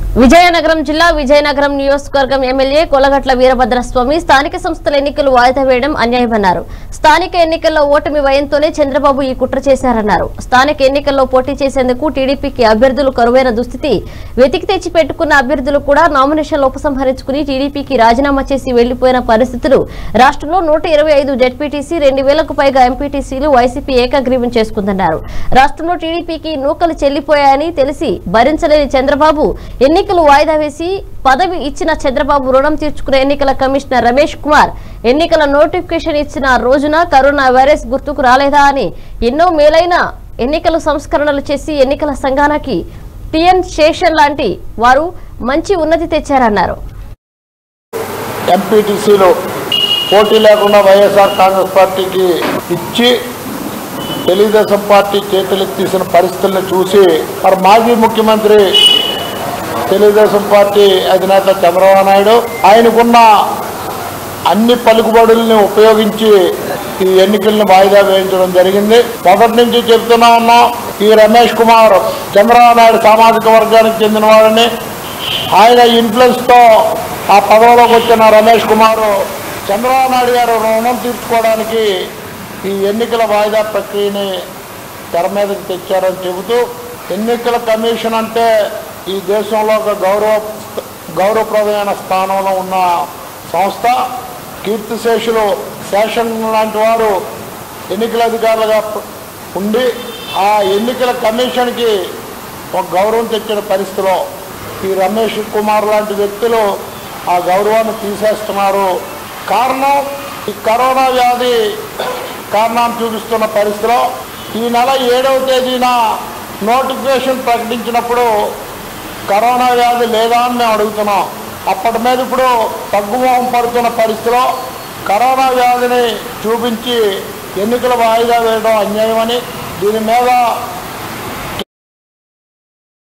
విజయనగరం జిల్లా విజయనగరం నియోజకవర్గం ఎమ్మెల్యే కొలగట్ల వీరభద్రస్వామి స్థానిక సంస్థల ఎన్నికలు వాయిదా వేయడం అన్యాయమన్నారు స్థానిక ఎన్నికల్లో ఓటమి భయంతోనే చంద్రబాబు ఈ కుట్ర చేశారన్నారు స్థానిక ఎన్నికల్లో పోటీ చేసేందుకు టీడీపీకి అభ్యర్థులు కరువైన దుస్థితి వెతికి తెచ్చి పెట్టుకున్న అభ్యర్థులు కూడా నామినేషన్లు ఉపసంహరించుకుని టీడీపీకి రాజీనామా చేసి వెళ్లిపోయిన పరిస్థితులు రాష్ట్రంలో నూట ఇరవై ఐదు జడ్పీటీసీ రెండు వేలకు పైగా ఎంపీటీసీలు వైసీపీ ఏకగ్రీవం చేసుకుందన్నారు రాష్ట్రంలో టీడీపీకి నూకలు చెల్లిపోయాయని తెలిసి భరించలేని చంద్రబాబు ఎన్నికలు వాయిదా వేసి పదవి ఇచ్చిన చంద్రబాబు రుణం తీర్చుకున్న ఎన్నికల కమిషనర్ రమేష్ కుమార్ ఎన్నికల నోటిఫికేషన్ ఇచ్చిన రోజున కరోనా వైరస్ గుర్తుకు రాలేదా అని ఎన్నో మేలైన ఎన్నికల సంస్కరణలు చేసి ఎన్నికల సంఘానికి టిఎన్ శేషన్ లాంటి వారు మంచి ఉన్నతి తెచ్చారన్నారు ఎంపీటీసీలు పోటీ లేకుండా వైఎస్ఆర్ కాంగ్రెస్ పార్టీకి ఇచ్చి తెలుగుదేశం పార్టీ చేతులెత్తేసిన పరిస్థితులను చూసి మరి మాజీ ముఖ్యమంత్రి తెలుగుదేశం పార్టీ అధినేత చంద్రబాబు నాయుడు ఆయనకున్న అన్ని పలుకుబడుల్ని ఉపయోగించి ఈ ఎన్నికలను వాయిదా వేయించడం జరిగింది మొదటి నుంచి చెప్తున్నా ఉన్నాం ఈ రమేష్ కుమార్ చంద్రబాబు నాయుడు సామాజిక వర్గానికి చెందిన వాడిని ఆయన ఇన్ఫ్లుయెన్స్తో ఆ పదవిలోకి వచ్చిన రమేష్ కుమార్ చంద్రబాబు నాయుడు గారు రుణం తీర్చుకోవడానికి ఈ ఎన్నికల వాయిదా ప్రక్రియని తెర మీదకి తెచ్చారని చెబుతూ ఎన్నికల కమిషన్ అంటే ఈ దేశంలో ఒక గౌరవ గౌరవప్రదమైన స్థానంలో ఉన్న సంస్థ కీర్తిశేషులు శేషన్ లాంటి వారు ఎన్నికల అధికారులుగా ఉండి ఆ ఎన్నికల కమిషన్కి ఒక గౌరవం తెచ్చిన పరిస్థితిలో ఈ రమేష్ కుమార్ లాంటి వ్యక్తులు ఆ గౌరవాన్ని తీసేస్తున్నారు కారణం ఈ కరోనా వ్యాధి కారణాన్ని చూపిస్తున్న పరిస్థితిలో ఈ నెల ఏడవ తేదీన నోటిఫికేషన్ ప్రకటించినప్పుడు కరోనా వ్యాధి లేదా అని మేము అడుగుతున్నాం అప్పటి మీద ఇప్పుడు తగ్గుమోహం పడుతున్న పరిస్థితిలో కరోనా వ్యాధిని చూపించి ఎన్నికల వాయిదా వేయడం అన్యాయమని దీని మీద